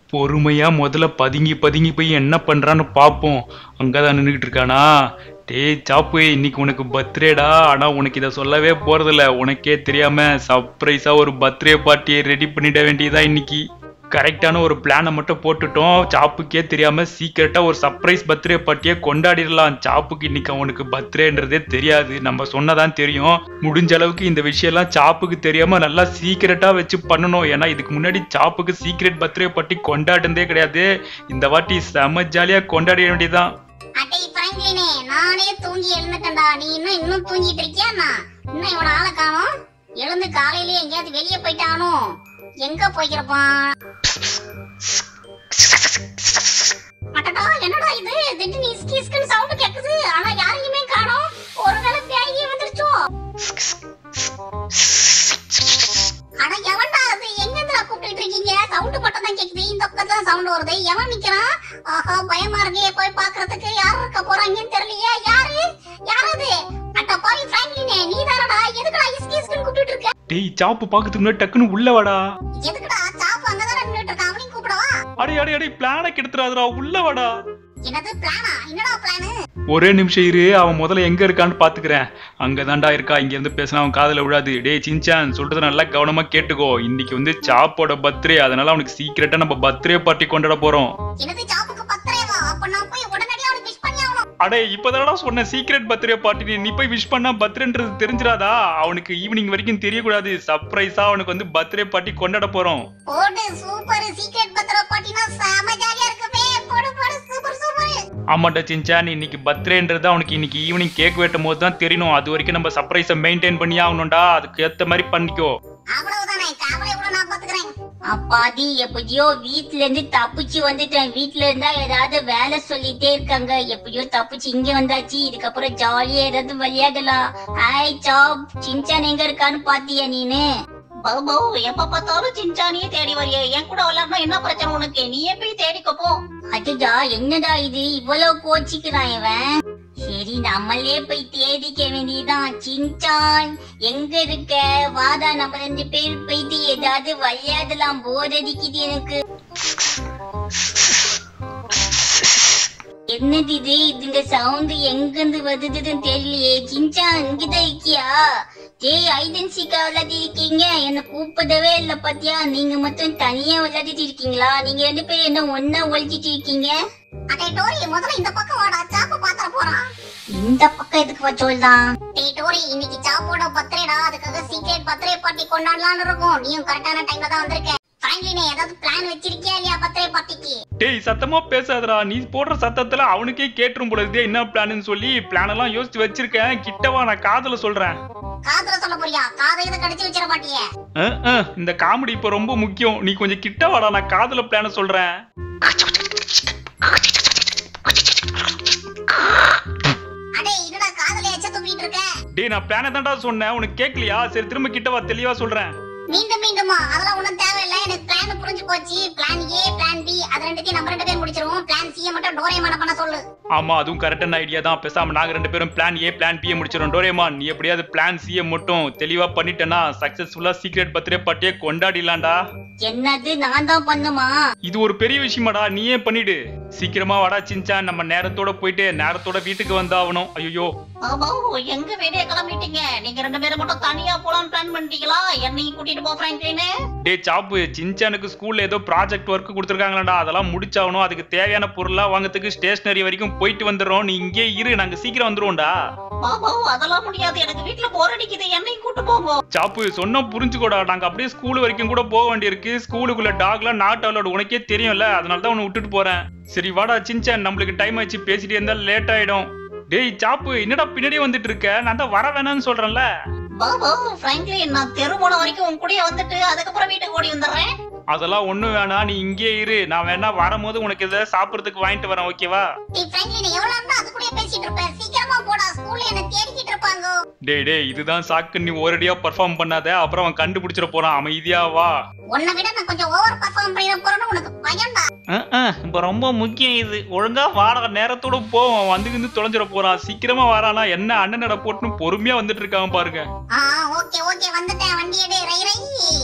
பொறுமையா முதல்ல பதுங்கி பதுங்கி போய் என்ன பண்றான்னு பார்ப்போம் அங்கதான் நின்றுகிட்டு இருக்கானா டேய் சாப்பு இன்னைக்கு உனக்கு பர்த்டேடா ஆனா உனக்கு இதை சொல்லவே போறதில்ல உனக்கே தெரியாம சர்ப்ரைஸா ஒரு பர்த்டே பார்ட்டியை ரெடி பண்ணிட வேண்டியதா இன்னைக்கு கரெக்டான ஒரு பிளானை மட்டும் போட்டுட்டோம் சாப்புக்கே தெரியாம சீக்கிரட்டா ஒரு சர்ப்ரைஸ் பர்த்டே பார்ட்டியை கொண்டாடிடலாம் சாப்புக்கு இன்னைக்கு அவனுக்கு பர்த்டேன்றதே தெரியாது நம்ம சொன்னதான் தெரியும் முடிஞ்ச அளவுக்கு இந்த விஷயம்லாம் சாப்புக்கு தெரியாம நல்லா சீக்கிரட்டா வச்சு பண்ணணும் ஏன்னா இதுக்கு முன்னாடி சாப்புக்கு சீக்ரெட் பர்த்டே பார்ட்டி கொண்டாடுனதே கிடையாது இந்த வாட்டி செம ஜாலியா கொண்டாட வேண்டியதுதான் அட்டை பிராங்க்லினே நானே தூங்கி எழுந்துட்டேன்டா நீ இன்னும் இன்னும் தூங்கிட்டு இருக்கியா நான் இன்னும் இவன ஆளை காணோம் எழுந்து காலையிலேயே எங்கேயாவது வெளியே போயிட்டானோ எங்க போய்க்கிறப்பான் அடடா என்னடா இது திடீர்னு இஸ்கி இஸ்குன்னு சவுண்ட் கேக்குது ஆனா யாரையுமே காணோம் ஒருவேளை பேயே வந்துருச்சோ அட எவன்டா அது எங்க இருந்து கூப்பிட்டு இருக்கீங்க சவுண்ட் மட்டும் தான் கேக்குது இந்த பக்கத்துல தான் சவுண்ட் வருது எவன் நிக்கிறான் ஆஹா பயமா இருக்கே போய் பாக்குறதுக்கு யார் இருக்க போறாங்கன்னு தெரியலையே யாரு யார் அது அட்ட பாவி பிராங்க்லினே நீ தானடா எதுக்குடா இஸ்கி இஸ்குன்னு கூப்பிட்டு இருக்க டேய் சாப்பு பார்க்கறதுக்கு முன்னாடி டக்குன்னு உள்ள வாடா எதுக்குடா சாப்பு அங்கதானே நின்னுட்டு இருக்கான் அவனையும் கூப்பிடவா அடே அடே அடே பிளான கெடுத்துறாதுடா உள்ள வாடா என்னது பிளானா என்னடா பிளானு ஒரே நிமிஷம் இரு அவன் முதல்ல எங்க இருக்கான்னு பாத்துக்கிறேன் அங்கதான்டா இருக்கா இங்க இருந்து பேசினா அவன் காதுல விழாது டேய் சின்சான் சொல்றத நல்லா கவனமா கேட்டுக்கோ இன்னைக்கு வந்து சாப்போட பர்த்டே அதனால அவனுக்கு சீக்கிரட்டா நம்ம பர்த்டே பார்ட்டி கொண்டாட போறோம் என்னது சாப்புக்கு பத்திரேவா அப்ப நான் போய் உடனடியா அவனுக்கு விஷ் பண்ணி ஆகணும் அடே இப்பதானடா சொன்ன சீக்ரெட் பர்த்டே பார்ட்டி நீ போய் விஷ் பண்ணா பர்த்டேன்றது தெரிஞ்சிராதா அவனுக்கு ஈவினிங் வரைக்கும் தெரியக்கூடாது சர்ப்ரைஸா அவனுக்கு வந்து பர்த்டே பார்ட்டி கொண்டாட போறோம் போடு சூப்பர் சீக்ரெட் பத்திர பாட்டினா செம ஜாலியா இருக்குமே போடு போடு சூப்பர் சூப்பர் ஆமாட்டா சின்சான் இன்னைக்கு பர்த்டேன்றது அவனுக்கு இன்னைக்கு ஈவினிங் கேக் வெட்டும் போது தான் தெரியணும் அது வரைக்கும் நம்ம சர்ப்ரைஸை மெயின்டைன் பண்ணி ஆகணும்டா அதுக்கு ஏத்த மாதிரி பண்ணிக்கோ அவ்வளவுதானே கவலை கூட நான் பாத்துக்கிறேன் அப்பாடி எப்படியோ வீட்ல இருந்து தப்பிச்சு வந்துட்டேன் வீட்ல இருந்தா ஏதாவது வேலை சொல்லிட்டே இருக்காங்க எப்படியோ தப்பிச்சு இங்க வந்தாச்சு இதுக்கப்புறம் ஜாலியா ஏதாவது விளையாடலாம் ஹாய் சாப் சின்சான் எங்க இருக்கான்னு பாத்தியா நீனு பௌ எப்ப பார்த்தாலும் சின்சானியே தேடி வரியே என் கூட விளையாடணும் என்ன பிரச்சனை உனக்கு நீயே போய் தேடிக்கோ போ அதுடா என்னடா இது இவ்வளவு கோச்சிக்கிறான் இவன் சரி நம்மளே போய் தேடிக்க வேண்டியதான் சின்சான் எங்க இருக்க வாடா நம்ம ரெண்டு பேர் போயிட்டு ஏதாவது விளையாடலாம் போர் அடிக்குது எனக்கு என்னது இது இந்த சவுண்ட் எங்க இருந்து வருதுன்னு தெரியலையே சின்சான் இங்கதான் இருக்கியா டேய் ஐடென்சிக்கா விளையாடி இருக்கீங்க என்ன கூப்பிடவே இல்ல பாத்தியா நீங்க மட்டும் தனியா விளையாடிட்டு இருக்கீங்களா நீங்க ரெண்டு பேரும் என்ன ஒன்னா ஒழிச்சிட்டு இருக்கீங்க அட்டே டோரி முதல்ல இந்த பக்கம் வாடா சாப்பு பாத்திர போறான் இந்த பக்கம் எதுக்கு வா சொல்றான் டேய் டோரி இன்னைக்கு சாப்போட பர்த்டேடா அதுக்காக சீக்ரெட் பர்த்டே பார்ட்டி கொண்டாடலாம்னு இருக்கும் நீயும் கரெக்டான டைம்ல தான் வந்திருக்க பிராங்க்லினே ஏதாவது பிளான் வச்சிருக்கியா இல்லையா பர்த்டே பார்ட்டிக்கு டேய் சத்தமா பேசாதடா நீ போடுற சத்தத்துல அவனுக்கே கேட்டுரும் போல இருக்குதே என்ன பிளான்னு சொல்லி பிளான் எல்லாம் யோசிச்சு வச்சிருக்கேன் கிட்டவா நான் காதுல சொல்றேன் காதுல சொல்ல போறியா காதை எது கடிச்சு வச்சிட மாட்டியே அஹ், அஹ், இந்த காமெடி இப்ப ரொம்ப முக்கியம் நீ கொஞ்சம் கிட்ட வாடா நான் காதுல பிளான சொல்றேன் அடே என்னடா காதுல எச்ச துப்பிட்டு இருக்க டேய் நான் பிளான தான்டா சொன்னேன் உனக்கு கேட்கலையா சரி திரும்ப கிட்ட வா தெளிவா சொல்றேன் மீண்டும் மீண்டுமா அதெல்லாம் ஒண்ணும் தேவையில்லை எனக்கு பிளான் புரிஞ்சு போச்சு பிளான் ஏ பிளான் பி அது ரெண்டுத்தையும் நம்ம ரெண்டு பேரும் முடிச்சிருவோம் பிளான் சி மட்டும் டோரேமான பண்ண சொல்லு ஆமா அதுவும் கரெக்டான ஐடியா தான் பேசாம நாங்க ரெண்டு பேரும் பிளான் ஏ பிளான் பி முடிச்சிடும் டோரேமான் நீ எப்படியாவது பிளான் சி மட்டும் தெளிவா பண்ணிட்டேன்னா சக்சஸ்ஃபுல்லா சீக்ரெட் பர்த்டே பார்ட்டியே கொண்டாடிடலாம்டா என்னது நான் தான் பண்ணுமா இது ஒரு பெரிய விஷயமாடா நீயே பண்ணிடு சீக்கிரமா வாடா சின்சான் நம்ம நேரத்தோட போயிட்டு நேரத்தோட வீட்டுக்கு வந்தாகணும் ஐயோ பௌ எங்க வெளியே கிளம்பிட்டீங்க நீங்க ரெண்டு பேரும் மட்டும் தனியா போலான்னு பிளான் பண்ணிட்டீங்களா என்னையும் கூட்டிட்டு போ பிராங்க்லினு டேய் சாப்பு சின்சானுக்கு ஸ்கூல்ல ஏதோ ப்ராஜெக்ட் ஒர்க் கொடுத்துருக்காங்களாடா அதெல்லாம் முடிச்சாகணும் அதுக்கு தேவையான பொருள்லாம் வாங்கறதுக்கு ஸ்டேஷனரி வரைக்கும் போயிட்டு வந்துடுறோம் நீ இங்கே இரு நாங்க சீக்கிரம் வந்துருவோம்டா பௌ அதெல்லாம் முடியாது எனக்கு வீட்டுல போர் அடிக்குது என்னையும் கூட்டு போங்க சாப்பு சொன்னா புரிஞ்சுக்கோடா நாங்க அப்படியே ஸ்கூல் வரைக்கும் கூட போக வேண்டியிருக்கு ஸ்கூலுக்குள்ள டாக்லாம் நாட் அலோடு உனக்கே தெரியும்ல அதனால தான் உன்னை விட்டுட்டு போறேன் சரி வாடா சின்சான் நம்மளுக்கு டைம் ஆச்சு பேசிட்டு இருந்தா லேட் ஆயிடும் டேய் சாப்பு என்னடா பின்னாடியே வந்துட்டு இருக்க நான் தான் வர வேணாம்னு சொல்றேன்ல பௌ பிராங்க்லின் நான் தெரு போன வரைக்கும் உன் கூடயே வந்துட்டு அதுக்கப்புறம் வீட்டுக்கு ஓடி வந்துடுறேன் அதெல்லாம் ஒண்ணும் வேணாம் நீ இங்கே இரு நான் வேணா வரும்போது உனக்கு எதாவது சாப்பிடறதுக்கு வாங்கிட்டு வரேன் ஓகேவா டேய் பிராங்க்லின் எவ்வளவு நேரம் அது கூட பேசிட்டு இருப்ப சீக்கிரமா போடா ஸ்கூல்ல என்ன தேடிக்கிட்டு இருப்பாங்க டேய் டேய் இதுதான் சாக்கு நீ ஒரேடியா பர்ஃபார்ம் பண்ணாத அப்புறம் அவன் கண்டுபிடிச்சிட போறான் அமைதியா வா உன்னை விட நான் கொஞ்சம் ஓவர் பர்ஃபார்ம் பண்ணிட போறேன்னு உனக்கு பயம்டா இப்ப ரொம்ப முக்கியம் இது ஒழுங்கா வாடா நேரத்தோட போவோம் வந்து வந்து தொலைஞ்சிட போறான் சீக்கிரமா வரானா என்ன அண்ணன் நட போட்டுன்னு பொறுமையா வந்துட்டு இருக்காங்க பாருங்க ஆ ஓகே ஓகே வந்துட்டேன் வண்டி எடு ரை ரை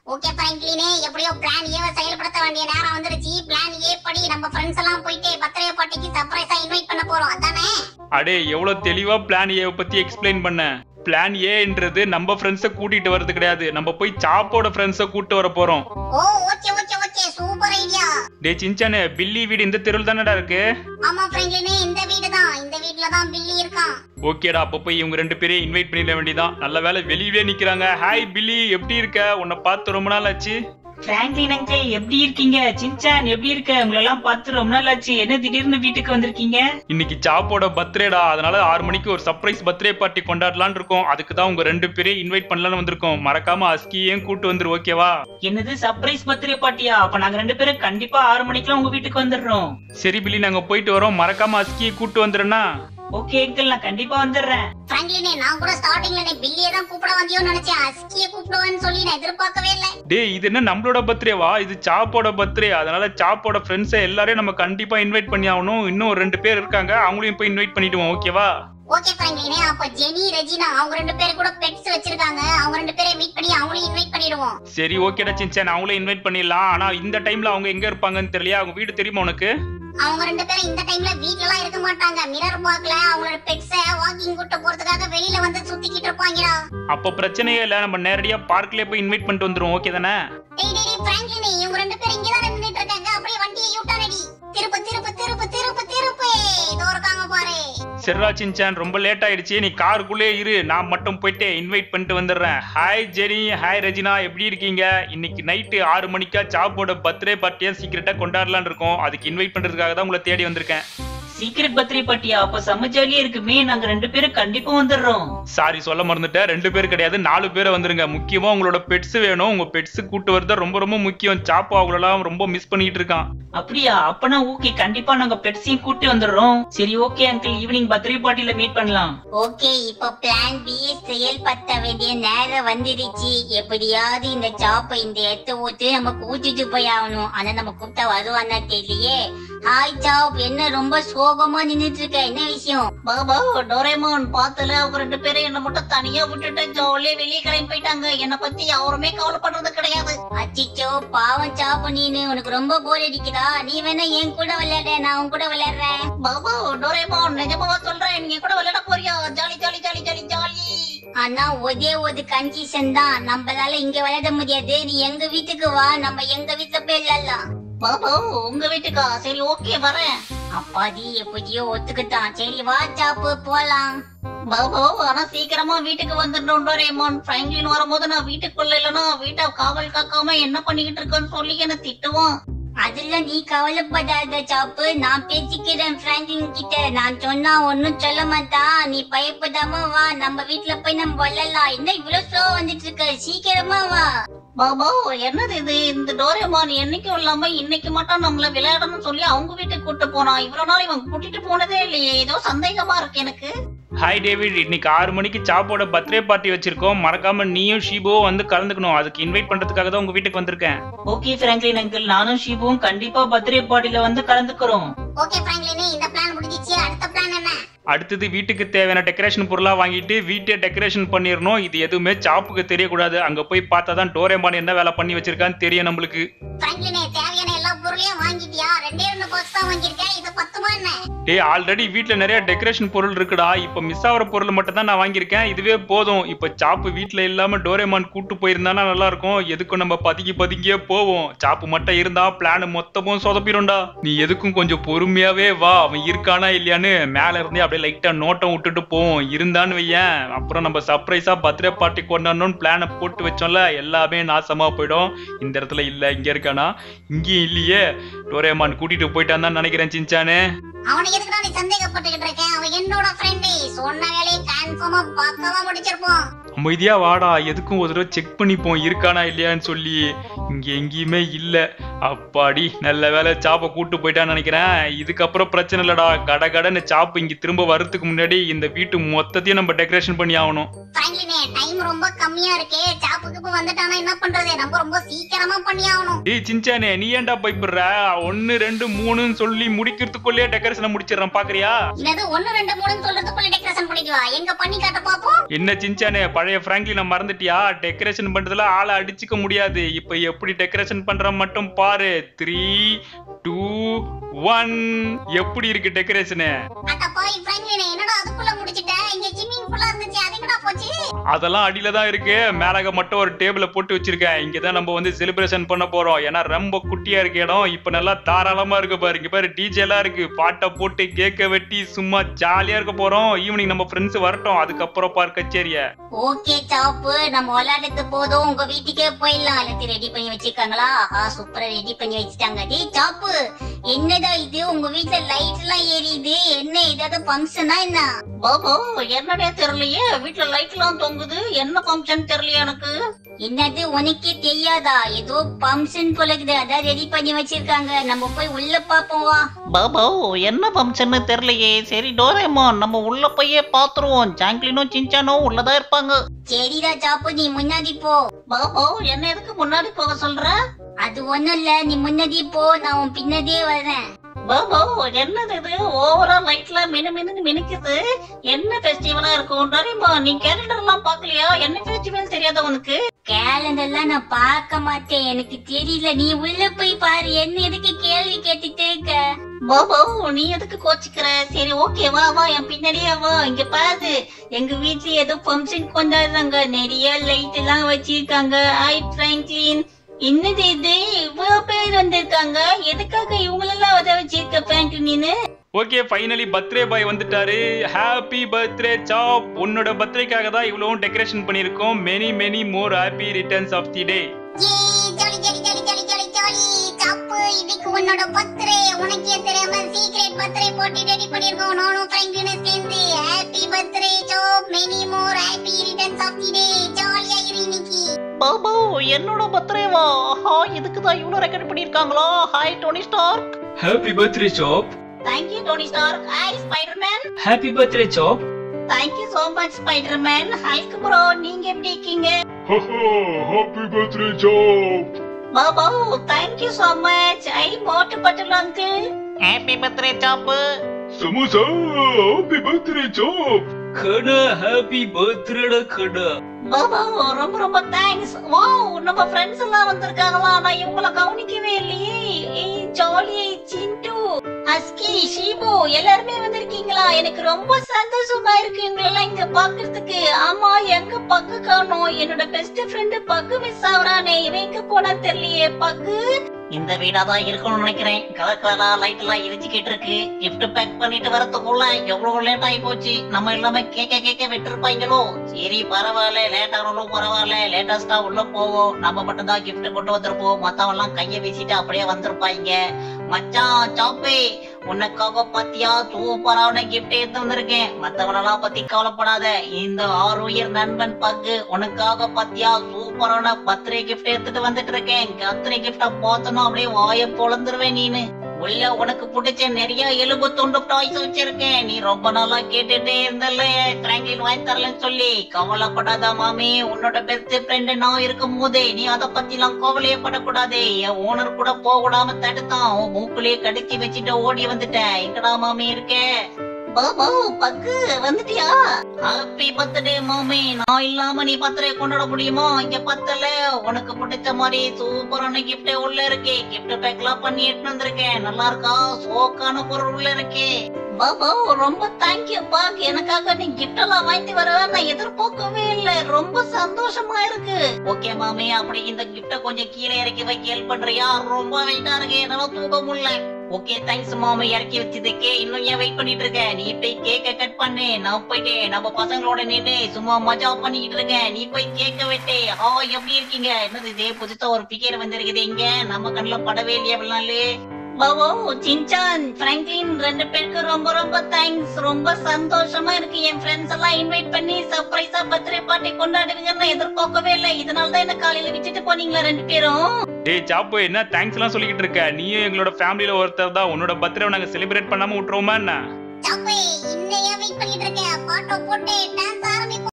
ஓகே பிராங்க்லினே எப்படியோ பிளான் ஏ செயல்படுத்த வேண்டிய நேரம் வந்துருச்சு பிளான் ஏ படி நம்ம ஃப்ரெண்ட்ஸ் எல்லாம் போயிட்டு பர்த்டே பார்ட்டிக்கு சர்ப்ரைஸா இன்வைட் பண்ண போறோம் அதானே அடே எவ்வளவு தெளிவா பிளான் ஏ பத்தி எக்ஸ்பிளைன் பண்ண பிளான் ஏன்றது நம்ம ஃப்ரெண்ட்ஸை கூட்டிட்டு வர்றது கிடையாது நம்ம போய் சாப்போட ஃப்ரெண்ட்ஸை கூட்டு வர போறோம் oh okay okay okay super idea டே சின்சானு பில்லி வீடு இந்த தெருவில் தானடா இருக்கு ஆமா பிராங்க்லினே இந்த வீடு தான் இந்த வீட்ல தான் பில்லி இருக்கான் ஓகேடா அப்ப போய் இவங்க ரெண்டு பேரையும் இன்வைட் பண்ணிட வேண்டியதான் நல்ல வேலை வெளியவே நிக்கிறாங்க ஹாய் பில்லி எப்படி இருக்க உன்னை பார்த்து ரொம்ப நாள் ஆச்சு பிராங்க்லின் அங்கிள் எப்படி இருக்கீங்க சின்சான் எப்படி இருக்க உங்களெல்லாம் பார்த்து ரொம்ப நாள் ஆச்சு என்ன திடீர்னு வீட்டுக்கு வந்திருக்கீங்க இன்னைக்கு சாப்போட பர்த்டேடா அதனால ஆறு மணிக்கு ஒரு சர்ப்ரைஸ் பர்த்டே பார்ட்டி கொண்டாடலாம்னு இருக்கோம் அதுக்கு தான் உங்க ரெண்டு பேரையும் இன்வைட் பண்ணலாம்னு வந்திருக்கோம் மறக்காம அஸ்கியையும் கூட்டு வந்துரு ஓகேவா என்னது சர்ப்ரைஸ் பர்த்டே பார்ட்டியா அப்ப நாங்க ரெண்டு பேரும் கண்டிப்பா ஆறு மணிக்கெல்லாம் உங்க வீட்டுக்கு வந்துடுறோம் சரி பில்லி நாங்க போயிட்டு வரோம் மறக்காம அஸ்கியை கூட்டு வந்துடுறேன்னா ஓகே அங்கிள் நான் கண்டிப்பா வந்துடுறேன் பிராங்க்லினே நான் கூட ஸ்டார்டிங்ல நீ பில்லியை தான் கூப்பிட வந்தியோன்னு நினைச்சேன் அஸ்கியை கூப்பிடுவேன்னு சொல்லி நான் எதிர்பார்க்கவே இல்லை டேய் இது என்ன நம்மளோட பர்த்டேவா இது சாப்போட பர்த்டே அதனால சாப்போட ஃப்ரெண்ட்ஸை எல்லாரையும் நம்ம கண்டிப்பா இன்வைட் பண்ணி ஆகணும் இன்னும் ஒரு ரெண்டு பேர் இருக்காங்க அவங்களையும் போய் இன்வைட் பண்ணிடுவோம் ஓகேவா ஓகே பிராங்க்லினே அப்ப ஜெனி ரெஜினா அவங்க ரெண்டு பேரும் கூட பெட்ஸ் வச்சிருக்காங்க அவங்க ரெண்டு பேரை மீட் பண்ணி அவங்களையும் இன்வைட் பண்ணிடுவோம் சரி ஓகேடா சின்சான் அவங்களே இன்வைட் பண்ணிடலாம் ஆனா இந்த டைம்ல அவங்க எங்க இருப்பாங்கன்னு தெரியல அவங்க வீடு தெரியுமா உனக்கு அவங்க ரெண்டு பேரும் இந்த டைம்ல வீட்ல எல்லாம் இருக்க மாட்டாங்க மிரர் பார்க்ல அவங்களோட பெட்ஸ வாக்கிங் கூட்ட போறதுக்காக வெளியில வந்து சுத்திக்கிட்டு இருப்பாங்கடா அப்போ பிரச்சனையே இல்ல நம்ம நேரடியா பார்க்லயே போய் இன்வைட் பண்ணிட்டு வந்துருவோம் ஓகே தானே டேய் டேய் டேய் பிராங்க்லினே இவங்க ரெண்டு பேரும் இங்க தான் நின்னுட்டு இருக்காங்க அப்படியே வண்டியை யூட்டர்ன் அடி திருப்பு திருப்பு திருப்பு திருப்பு திருப்பு இதோ இருக்காங்க பாரு சரிடா சின்சான் ரொம்ப லேட் ஆயிடுச்சு நீ காருக்குள்ளே இரு நான் மட்டும் போயிட்டு இன்வைட் பண்ணிட்டு வந்துடுறேன் ஹாய் ஜெனி ஹாய் ரெஜினா எப்படி இருக்கீங்க இன்னைக்கு நைட்டு ஆறு மணிக்கா சாப்போட பர்த்டே பார்ட்டியா சீக்கிரட்டா கொண்டாடலாம்னு இருக்கோம் அதுக்கு இன்வைட் பண்றதுக்காக தான் உங்களை தேடி வந்திருக்கேன் சீக்கிரட் பர்த்டே பார்ட்டியா அப்ப செம்ம ஜாலியா இருக்குமே நாங்க ரெண்டு பேரும் கண்டிப்பா வந்துடுறோம் சாரி சொல்ல மறந்துட்டேன் ரெண்டு பேர் கிடையாது நாலு பேரை வந்துருங்க முக்கியமா உங்களோட பெட்ஸ் வேணும் உங்க பெட்ஸ் கூட்டு வரது ரொம்ப ரொம்ப முக்கியம் சாப்போ அவங்களெல்லாம் ரொம்ப மிஸ் பண்ணிட்டு இருக்கான் அப்படியா அப்பனா ஓகே கண்டிப்பா நாங்க பெட்ஸையும் கூட்டி வந்துடுறோம் சரி ஓகே அங்கிள் ஈவினிங் பர்த்டே பார்ட்டில மீட் பண்ணலாம் ஓகே இப்போ பிளான் பி செயல்படுத்த வேண்டிய நேரம் வந்துடுச்சு எப்படியாவது இந்த சாப்பை இந்த இடத்த ஊத்து நம்ம கூட்டிட்டு போய் ஆகணும் ஆனா நம்ம கூப்பிட்டா வருவான்னா தெரியலையே ஹாய் சாப் என்ன ரொம்ப சோகமா நின்னுட்டு இருக்க என்ன விஷயம் பாபா டோரேமான் பாத்துல அவங்க ரெண்டு பேரும் என்ன மட்டும் தனியா விட்டுட்டு ஜாலியா வெளியே கிளம்பி போயிட்டாங்க என்ன பத்தி யாருமே கவலைப்படுறது கிடையாது அச்சிச்சோ பாவம் சாப்பு நீனு உனக்கு ரொம்ப போர் அடிக்குதா நீ வேணா என் கூட விளையாட நான் உன் கூட விளையாடுறேன் பாபா டோரேமான் நிஜமாவா சொல்றேன் நீங்க கூட விளையாட போறியா jolly jolly jolly jolly jolly ஆனா ஒரே ஒரு கண்டிஷன் தான் நம்மளால இங்க விளையாட முடியாது நீ எங்க வீட்டுக்கு வா நம்ம எங்க வீட்டுல போய் விளையாடலாம் பாபா உங்க வீட்டுக்கா சரி ஓகே வரேன் அப்பாடி எப்படியோ ஒத்துக்கிட்டான் சரி வா சாப்பு போலாம் பாபா ஆனா சீக்கிரமா வீட்டுக்கு வந்துடணும் டோரேமான் பிராங்க்லின் வரும்போது நான் வீட்டுக்குள்ள இல்லனா வீட்டை காவல் காக்காம என்ன பண்ணிக்கிட்டு இருக்கேன்னு சொல்லி என்ன திட்டுவான் அதுல நீ கவலைப்படாத சாப்பு நான் பேசிக்கிறேன் பிராங்கின் கிட்ட நான் சொன்னா ஒன்னும் சொல்ல மாட்டான் நீ பயப்படாம வா நம்ம வீட்டுல போய் நம்ம விளையாடலாம் என்ன இவ்வளவு ஸ்லோ வந்துட்டு இருக்க சீக்கிரமா வா பாபா என்னது இது இந்த டோரேமான் என்னைக்கும் இல்லாம இன்னைக்கு மட்டும் நம்மள விளையாடணும்னு சொல்லி அவங்க வீட்டுக்கு கூட்டு போனான் இவ்வளவு நாள் இவன் கூட்டிட்டு போனதே இல்லையே ஏதோ சந்தேகமா இருக்கு எனக்கு ஹாய் டேவிட் இன்னைக்கு ஆறு மணிக்கு சாப்போட பர்த்டே பார்ட்டி வச்சிருக்கோம் மறக்காம நீயும் ஷீபோவும் வந்து கலந்துக்கணும் அதுக்கு இன்வைட் பண்றதுக்காக தான் உங்க வீட்டுக்கு வந்திருக்கேன் ஓகே பிராங்க்லின் அங்கிள் நானும் ஷிபுவும் கண்டிப்பா பர்த்டே பார்ட்டில வந்து கலந்துக்கிறோம் ஓகே பிராங்க்லினே இந்த பிளான் முடிஞ்சிச்சு அடுத்த பிளான் என்ன அடுத்தது வீட்டுக்கு தேவையான டெக்கரேஷன் பொருளா வாங்கிட்டு வீட்டை டெக்கரேஷன் பண்ணிடணும் இது எதுவுமே சாப்புக்கு தெரியக்கூடாது அங்க போய் பார்த்தா தான் டோரேமான் என்ன வேலை பண்ணி வச்சிருக்கான்னு தெரியும் நம்மளுக்கு பிராங்க்லினே தேவையான எல்லா பொருளையும் வாங்கிட்டியா ரெண்டே ரெண்டு பாக்ஸ் தான் வாங்கியிருக்கேன் இது பத்துமா என்ன டேய் ஆல்ரெடி வீட்ல நிறைய டெக்கரேஷன் பொருள் இருக்குடா இப்ப மிஸ் ஆகிற பொருள் மட்டும் தான் நான் வாங்கியிருக்கேன் இதுவே போதும் இப்ப சாப்பு வீட்ல இல்லாம டோரேமான் கூட்டு போயிருந்தானா நல்லா இருக்கும் எதுக்கும் நம்ம பதுங்கி பதுங்கியே போவோம் சாப்பு மட்டும் இருந்தா பிளான் மொத்தமும் சொதப்பிடும்டா நீ எதுக்கும் கொஞ்சம் பொறுமையாவே வா அவன் இருக்கானா இல்லையான்னு மேல இருந்தே அப்படியே லைட்டா நோட்டம் விட்டுட்டு போவோம் இருந்தான்னு வையேன் அப்புறம் நம்ம சர்ப்ரைஸா பர்த்டே பார்ட்டி கொண்டாடணும்னு பிளானை போட்டு வச்சோம்ல எல்லாமே நாசமா போயிடும் இந்த இடத்துல இல்ல இங்க இருக்கானா இங்கேயும் இல்லையே டோரேமான் கூட்டிட்டு போயிட்டான் தான் நினைக்கிறேன் சின்சானு அவனை எதுக்குடா நீ சந்தேகப்பட்டுக்கிட்டு இருக்கேன் அவன் என்னோட ஃப்ரெண்டு சொன்ன வேலையை கன்ஃபார்மா பக்காவா முடிச்சிருப்போம் அமைதியா வாடா எதுக்கும் ஒரு தடவை செக் பண்ணிப்போம் இருக்கானா இல்லையான்னு சொல்லி இங்க எங்கேயுமே இல்ல அப்பாடி நல்ல வேலை சாப்பை கூட்டு போயிட்டான்னு நினைக்கிறேன் இதுக்கப்புறம் பிரச்சனை இல்லடா கட கடன்னு சாப்பு இங்க திரும்ப வர்றதுக்கு முன்னாடி இந்த வீட்டு மொத்தத்தையும் நம்ம டெக்கரேஷன் பண்ணி ஆகணும் பிராங்க்லினே டைம் ரொம்ப கம்மியா இருக்கே சாப்புக்கு இப்ப வந்துட்டானா என்ன பண்றது நம்ம ரொம்ப சீக்கிரமா பண்ணி ஆகணும் டேய் சின்சானே நீ ஏன்டா பயப்படுற ஒன்னு ரெண்டு மூணுன்னு சொல்லி முடிக்கிறதுக்குள்ளேயே டெக்கரேஷனை முடிச்சிடுறேன் பாக்குறியா என்னது ஒண்ணு ரெண்டு மூணுன்னு சொல்றதுக்குள்ள டெக்கரேஷன் பண்ணிக்குவா எங்க பண்ணி காட்ட பாப்போம் என்ன சின்சானே பழைய பையன் ஃப்ராங்க்லினை மறந்துட்டியா டெக்கரேஷன் பண்றதுல ஆளை அடிச்சுக்க முடியாது இப்ப எப்படி டெக்கரேஷன் பண்ற மட்டும் பாரு த்ரீ டூ ஒன் எப்படி இருக்கு டெக்கரேஷனு அட்ட போய் பிராங்க்லின் என்னடா அதுக்குள்ள முடிச்சிட்ட இங்க ஸ்விம்மிங் பூலா இருந்துச்சு அது எங்கடா போச்சு அதெல்லாம் அடியில தான் இருக்கு மேலாக மட்டும் ஒரு டேபிள போட்டு வச்சிருக்கேன் இங்க தான் நம்ம வந்து செலிப்ரேஷன் பண்ண போறோம் ஏன்னா ரொம்ப குட்டியா இருக்கு இடம் இப்ப நல்லா தாராளமா இருக்கு பாரு இங்க பாரு டிஜே எல்லாம் இருக்கு பாட்டை போட்டு கேக்க வெட்டி சும்மா ஜாலியா இருக்க போறோம் ஈவினிங் நம்ம ஃப்ரெண்ட்ஸ் வரட்டும் அதுக்கப்புறம் பார் கச்சேரிய ஓகே சாப்பு நம்ம விளையாடுறது போதும் உங்க வீட்டுக்கே போயிடலாம் எல்லாத்தையும் ரெடி பண்ணி வச்சிருக்காங்களா ஆஹா சூப்பரா ரெடி பண்ணி வச்சுட்டாங்க டேய் சாப்பு என்னடா இது உங்க வீட்ல லைட் எல்லாம் எரியுது என்ன ஏதாவது ஃபங்க்ஷனா என்ன பாபு என்னடே தெரியலையே வீட்டுல லைட் எல்லாம் தொங்குது என்ன ஃபங்க்ஷன் தெரியலையே எனக்கு என்னது உனக்கே தெரியாதா ஏதோ ஃபங்க்ஷன் போல இருக்குது அதான் ரெடி பண்ணி வச்சிருக்காங்க நம்ம போய் உள்ள பாப்போம் வா பாபு என்ன ஃபங்க்ஷன் தெரியலையே சரி டோரேமான் நம்ம உள்ள போயே பாத்துருவோம் ஜாங்க்லினும் சின்சானும் உள்ளதா இருப்பாங்க சரிடா சாப்பு நீ முன்னாடி போ பாபு என்ன எதுக்கு முன்னாடி போக சொல்ற அது ஒண்ணும் இல்ல நீ முன்னாடி போ நான் உன் பின்னாடியே வரேன் பாபு என்னது இது ஓவரா லைட்ல மினு மினு மினுக்குது என்ன ஃபெஸ்டிவலா இருக்கும் டோரேமா நீ கேலண்டர் எல்லாம் பாக்கலையா என்ன ஃபெஸ்டிவல் தெரியாதா உனக்கு கேலண்டர்லாம் நான் பார்க்க மாட்டேன் எனக்கு தெரியல நீ உள்ள போய் பாரு என்ன எதுக்கு கேள்வி கேட்டுட்டே இருக்க பாபு நீ எதுக்கு கோச்சிக்கிற சரி ஓகே வா வா என் பின்னாடியே வா இங்க பாரு எங்க வீட்ல ஏதோ ஃபங்க்ஷன் கொண்டாடுறாங்க நிறைய லைட் எல்லாம் வச்சிருக்காங்க ஐ பிராங்க்லின் என்னது இது இவ்வளவு பேர் வந்திருக்காங்க எதுக்காக இவங்களெல்லாம் உதவ வச்சிருக்க Franklin okay finally birthday boy வந்துட்டாரு ஹாப்பி பர்த்டே சாப் உன்னோட பர்த்டேக்காக தான் இவ்வளவும் டெக்கரேஷன் பண்ணியிருக்கோம் many many more happy returns of the day ஏ jolly jolly jolly jolly jolly jolly சாப்பு இன்னைக்கு உன்னோட பர்த்டே உனக்கே தெரியாம சீக்ரெட் பர்த்டே போட்டு ரெடி பண்ணிருக்கோம் நானும் ஃப்ராங்க்லினும் சேர்ந்து ஹாப்பி பர்த்டே ஜாப் many more happy returns of the day ஜாலியா இரு இன்னைக்கு பாபு என்னோட பர்த்டேவா ஆஹா இதுக்கு தான் இவ்வளவு ரெக்கார்ட் பண்ணிருக்காங்களா hi Tony Stark happy birthday சாப் thank you Tony Stark hi Spiderman happy birthday சாப் thank you so much Spiderman hi bro நீங்க எப்படி இருக்கீங்க ஹாப்பி பர்த்டே சாப் பாபா தேங்க்யூ சோ மச் ஐ Motu Patlu uncle happy birthday சாப்பு சமோசா ஹாப்பி பர்த்டே சாப் கடா ஹாப்பி பர்த்டேடா கடா பாபா ரொம்ப ரொம்ப தேங்க்ஸ் வாவ் நம்ம ஃப்ரெண்ட்ஸ் எல்லாம் வந்திருக்காங்களா நான் இவங்கள கவனிக்கவே இல்லையே ஏய் ஜாலி சிண்டு அஸ்கி ஷீபு எல்லாருமே வந்திருக்கீங்களா எனக்கு ரொம்ப சந்தோஷமா இருக்கு இவங்களெல்லாம் இங்க பாக்குறதுக்கு ஆமா எங்க பக்கு காணோம் என்னோட பெஸ்ட் ஃப்ரெண்ட் பக்கு மிஸ் ஆகுறானே இவன் எங்க போனா தெரியலையே பக்கு இந்த வீடா தான் இருக்கணும்னு நினைக்கிறேன் கலர் கலரா லைட் எல்லாம் எரிஞ்சுக்கிட்டு இருக்கு கிஃப்ட் பேக் பண்ணிட்டு வரதுக்குள்ள எவ்வளவு லேட் ஆகி போச்சு நம்ம எல்லாமே கேக்க கேக்க விட்டுருப்பாங்களோ சரி பரவாயில்ல லேட் ஆனாலும் பரவாயில்ல லேட்டஸ்டா உள்ள போவோம் நம்ம மட்டும் தான் கிஃப்ட் கொண்டு வந்திருப்போம் மத்தவங்க எல்லாம் கைய வீசிட்டு அப்படியே வந்திருப்பாங்க மச்சான் சாப்பே உனக்காக பாத்தியா சூப்பரான கிஃப்ட் எடுத்து வந்திருக்கேன் மத்தவனெல்லாம் பத்தி கவலைப்படாத இந்த ஆறு உயிர் நண்பன் பக்கு உனக்காக பாத்தியா சூப்பரான பர்த்டே கிஃப்ட் எடுத்துட்டு வந்துட்டு இருக்கேன் பர்த்டே கிஃப்ட பார்த்தோன்னா அப்படியே வாய பொழந்துருவேன் நீனு உள்ள உனக்கு பிடிச்ச நிறைய எலும்பு துண்டு டாய்ஸ் வச்சிருக்கேன் நீ ரொம்ப நாளா கேட்டுட்டே இருந்தல்ல பிராங்கின் வாங்கி தரலன்னு சொல்லி கவலைப்படாத மாமி உன்னோட பெஸ்ட் ஃப்ரெண்ட் நான் இருக்கும் போதே நீ அத பத்தி எல்லாம் கவலையே படக்கூடாதே என் ஓனர் கூட போக விடாம தடுத்தான் உன் மூக்குலயே கடிச்சு வச்சுட்டு ஓடி வந்துட்டேன் எங்கடா மாமி இருக்கே பாபா பக்கு வந்துட்டியா ஹாப்பி பர்த்டே மாமி நான் இல்லாம நீ பர்த்டே கொண்டாட முடியுமா இங்க பத்தல உனக்கு பிடிச்ச மாதிரி சூப்பரான கிஃப்ட் உள்ள இருக்கு கிஃப்ட் பேக்லாம் பண்ணி எடுத்து வந்திருக்கேன் நல்லா இருக்கா சோக்கான பொருள் உள்ள இருக்கு பாபா ரொம்ப தேங்க்யூ பாக் எனக்காக நீ கிஃப்ட் எல்லாம் வாங்கிட்டு வர நான் எதிர்பார்க்கவே இல்ல ரொம்ப சந்தோஷமா இருக்கு ஓகே மாமி அப்படி இந்த கிஃப்ட கொஞ்சம் கீழே இறக்கி வைக்க ஹெல்ப் பண்றியா ரொம்ப வெயிட்டா இருக்கு என்னால தூக்க முடியல ஓகே தேங்க்ஸ் மாமா இறக்கி வச்சதுக்கு இன்னும் ஏன் வெயிட் பண்ணிட்டு இருக்க நீ போய் கேக்க கட் பண்ணு நான் போயிட்டு நம்ம பசங்களோட நின்று சும்மா மஜா பண்ணிக்கிட்டு இருக்கேன் நீ போய் கேக்க வெட்டு ஆ எப்படி இருக்கீங்க என்னது இது புதுசா ஒரு பிகேர் வந்திருக்குது இங்க நம்ம கண்ணுல படவே இல்லையா அப்படின்னாலே பாபோ சின்சான் பிராங்க்லின் ரெண்டு பேருக்கு ரொம்ப ரொம்ப தேங்க்ஸ் ரொம்ப சந்தோஷமா இருக்கு என் ஃப்ரெண்ட்ஸ் எல்லாம் இன்வைட் பண்ணி சர்ப்ரைஸா பர்த்டே பார்ட்டி கொண்டாடுவீங்கன்னு எதிர்பார்க்கவே இல்லை இதனால தான் என்ன காலையில விட்டுட்டு போனீங்களா ரெண்டு பேரும் டேய் சாப்பு என்ன தேங்க்ஸ் எல்லாம் சொல்லிக்கிட்டு இருக்க நீயும் எங்களோட ஃபேமிலியில ஒருத்தர் தான் உன்னோட பர்த்டே நாங்க செலிப்ரேட் பண்ணாம விட்டுருவோமா என்ன சாப்பு இன்னையே வெயிட் பண்ணிட்டு இருக்கேன் பாட்டோ போட்டு டான்ஸ் ஆரம்பிப்போம்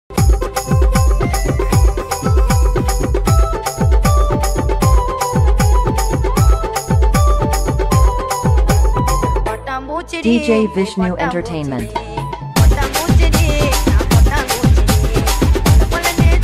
DJ Vishnu Entertainment. பட்டாம்பூச்சிடி, நான் பட்டாம்பூச்சிடி. பல பல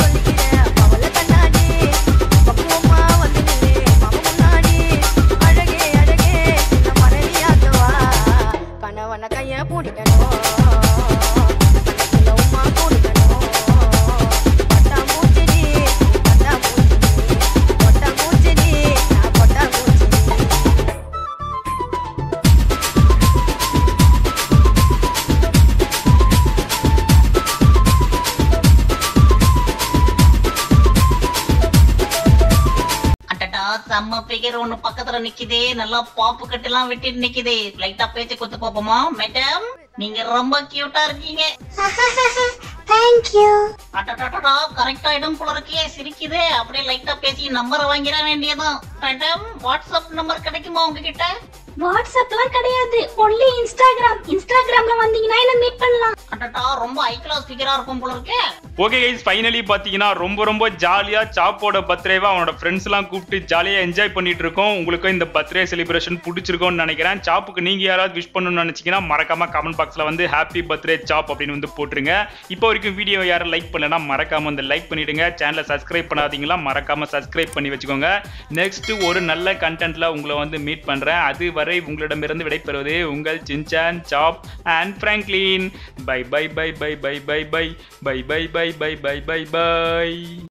அழகான பிகர் ஒண்ணு பக்கத்துல நிக்குதே நல்லா பாப்பு கட்டெல்லாம் விட்டு நிக்குதே லைட்டா பேச்சு கொடுத்து பாப்போமா மேடம் நீங்க ரொம்ப கியூட்டா இருக்கீங்க தேங்க்யூ அடடடடா கரெக்டா இடம் போல இருக்கே சிரிக்குதே அப்படியே லைட்டா பேசி நம்பரை வாங்கிட வேண்டியதான் மேடம் வாட்ஸ்அப் நம்பர் கிடைக்குமா உங்ககிட்ட வாட்ஸ்அப்லாம் கிடையாது ஒன்லி இன்ஸ்டாகிராம் இன்ஸ்டாகிராம்ல வந்தீங்கன்னா என்ன மீட் பண்ணலாம் அடடா ரொம்ப ஹை கிளாஸ் ஃபிகரா இருக்கும் போல இருக்கே ஓகே கைஸ் ஃபைனலி பார்த்தீங்கன்னா ரொம்ப ரொம்ப ஜாலியாக சாப்போட பர்த்டேவை அவனோட ஃப்ரெண்ட்ஸ் எல்லாம் கூப்பிட்டு ஜாலியாக என்ஜாய் பண்ணிட்டு இருக்கோம் உங்களுக்கும் இந்த பர்த்டே செலிப்ரேஷன் பிடிச்சிருக்கும்னு நினைக்கிறேன் சாப்புக்கு நீங்க யாராவது விஷ் பண்ணணும்னு நினைச்சீங்கன்னா மறக்காம கமெண்ட் பாக்ஸ்ல வந்து ஹாப்பி பர்த்டே சாப் அப்படின்னு வந்து போட்டுருங்க இப்போ வரைக்கும் வீடியோ யாரும் லைக் பண்ணலனா மறக்காம வந்து லைக் பண்ணிடுங்க சேனலை சப்ஸ்கிரைப் பண்ணாதீங்களா மறக்காம சப்ஸ்கிரைப் பண்ணி வச்சுக்கோங்க நெக்ஸ்ட் ஒரு நல்ல கண்டென்ட்ல உங்களை வந்து மீட் பண்றேன் அது வரை உங்களிடமிருந்து விடைபெறுவது உங்கள் சின்சான் சாப் and Franklin bye bye bye bye bye bye bye bye bye bye bye bye bye by